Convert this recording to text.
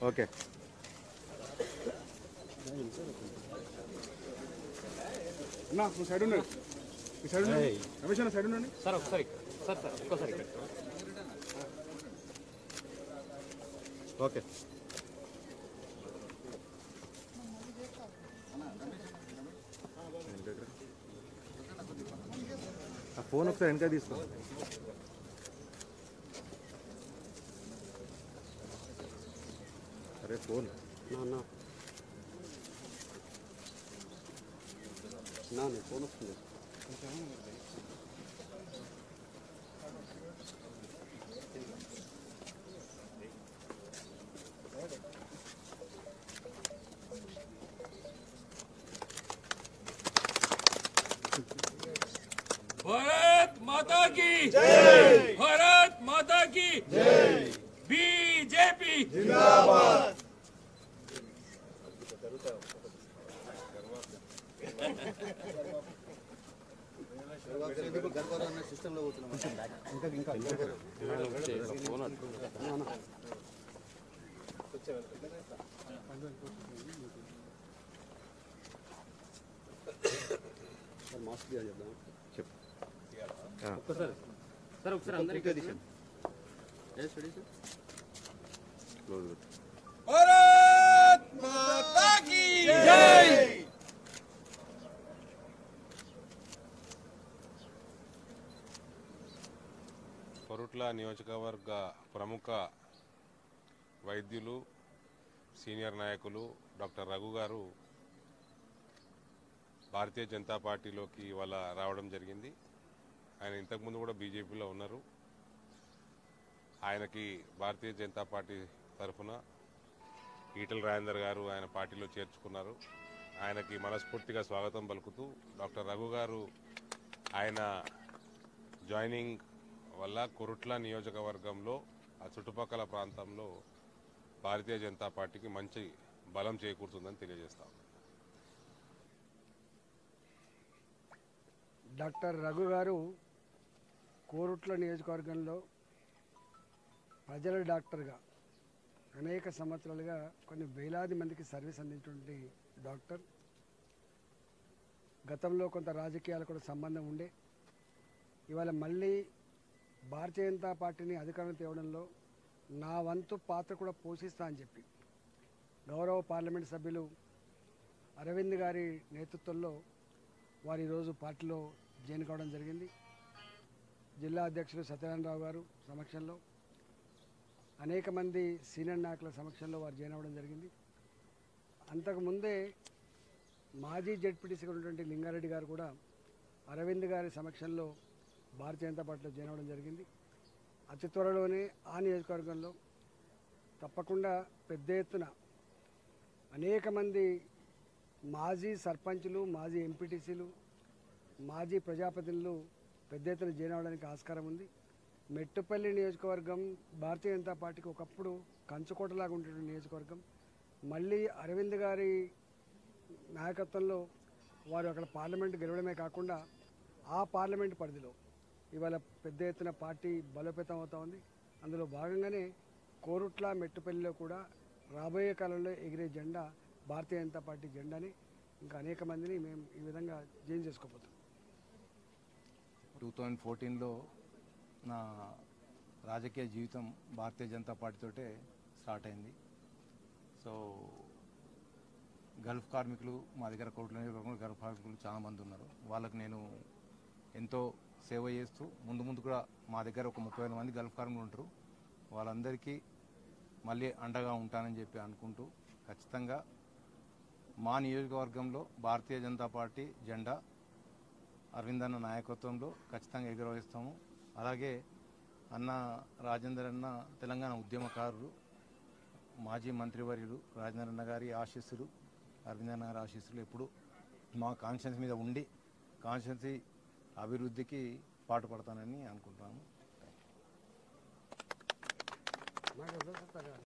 Okay అన్నా నువ్వు side ఉన్నాడు ఈ సైడ్ ఉండండి రమేష్ అన్న సైడ్ ఉండండి సార్ ఒకసారి సార్ సార్ ఒక్కసారి ఇక్కడ. ఓకే ఆ ఫోన్ ఒకసారి వెనక తీసుకో అరే ఫోన్ నా నా నా నీ ఫోన్ వస్తుంది भारत माता की जय भारत माता की जय बीजेपी ఫోన్ అట్లా నా నా సార్ మాస్క్ తీయాలి చెప్దాం చెప్పు ఒక్కసారి సార్ ఒకసారి అందరికీ a study sir close Bharat Mata की जय కొరుట్ల నియోజకవర్గ ప్రముఖ వైద్యులు సీనియర్ నాయకులు డాక్టర్ రఘు గారు భారతీయ జనతా పార్టీలోకి ఇవాళ రావడం జరిగింది ఆయన ఇంతకుముందు కూడా బీజేపీలో ఉన్నారు ఆయనకి భారతీయ జనతా పార్టీ తరఫున ఈటల రాజేందర్ గారు ఆయన పార్టీలో చేర్చుకున్నారు ఆయనకి మనస్ఫూర్తిగా స్వాగతం పలుకుతూ డాక్టర్ రఘు గారు ఆయన జాయినింగ్ వల్ల కురుట్ల నియోజకవర్గంలో ఆ చుట్టుపక్కల ప్రాంతంలో భారతీయ జనతా పార్టీకి మంచి బలం చేకూరుతుందని తెలియజేస్తాం డాక్టర్ రఘు గారు కోరుట్ల నియోజకవర్గంలో ప్రజల డాక్టర్గా అనేక సంవత్సరాలుగా కొన్ని వేలాది మందికి సర్వీస్ అందించినటువంటి డాక్టర్ గతంలో కొంత రాజకీయాలు కూడా సంబంధం ఉండే ఇవాళ మళ్ళీ భారతీయ జనతా పార్టీని అధికారం తేవడంలో నా వంతు పాత్ర కూడా పోషిస్తా అని చెప్పి గౌరవ పార్లమెంట్ సభ్యులు అరవింద్ గారి నేతృత్వంలో వారు ఈరోజు పార్టీలో జాయిన్ కావడం జరిగింది జిల్లా అధ్యక్షులు సత్యనారాయణరావు గారు సమక్షంలో అనేక మంది సీనియర్ నాయకుల సమక్షంలో వారు జాయిన్ అవ్వడం జరిగింది అంతకుముందే మాజీ జడ్పీటీసీగా ఉన్నటువంటి లింగారెడ్డి గారు కూడా అరవింద్ గారి సమక్షంలో భారతీయ జనతా పార్టీలో జాయిన్ అవ్వడం జరిగింది అతి త్వరలోనే ఆ నియోజకవర్గంలో తప్పకుండా పెద్ద ఎత్తున అనేక మంది మాజీ సర్పంచులు మాజీ ఎంపీటీసీలు మాజీ ప్రజాప్రతినిధులు పెద్ద ఎత్తున జాయిన్ అవడానికి ఆస్కారం ఉంది మెట్టుపల్లి నియోజకవర్గం భారతీయ జనతా పార్టీకి ఒకప్పుడు కంచుకోటలాగా ఉండే నియోజకవర్గం మళ్ళీ అరవింద్ గారి నాయకత్వంలో వారు అక్కడ పార్లమెంట్ గెలవడమే కాకుండా ఆ పార్లమెంట్ పరిధిలో ఇవాళ పెద్ద ఎత్తున పార్టీ బలోపేతం అవుతా ఉంది అందులో భాగంగానే కోరుట్ల మెట్టుపల్లిలో కూడా రాబోయే కాలంలో ఎగిరే జెండా భారతీయ జనతా పార్టీ జెండాని ఇంకా అనేక మందిని మేము ఈ విధంగా జైన్ చేసుకోబోతున్నాం టూ థౌజండ్ ఫోర్టీన్లో నా రాజకీయ జీవితం భారతీయ జనతా పార్టీతోటే స్టార్ట్ అయింది సో గల్ఫ్ కార్మికులు మా దగ్గర కోట్ల నియోజకవర్గంలో గల్ఫ్ కార్మికులు చాలా మంది ఉన్నారు వాళ్ళకు నేను ఎంతో సేవ చేస్తూ ముందు ముందు కూడా మా దగ్గర ఒక ముప్పై వేల మంది గల్ఫ్ కార్మికులు ఉంటారు వాళ్ళందరికీ మళ్ళీ అండగా ఉంటానని చెప్పి అనుకుంటూ ఖచ్చితంగా మా నియోజకవర్గంలో భారతీయ జనతా పార్టీ జెండా అరవింద్ అన్న నాయకత్వంలో ఖచ్చితంగా ఎగురవేస్తాము అలాగే అన్న రాజేందర్ అన్న తెలంగాణ ఉద్యమకారులు మాజీ మంత్రివర్యులు రాజేందర్ అన్న గారి ఆశీస్సులు అరవింద్ అన్న గారి ఆశీస్సులు ఎప్పుడు మా కాన్షియన్స్ మీద ఉండి కాన్షియన్సీ అభివృద్ధికి పాటుపడతానని అనుకుంటున్నాము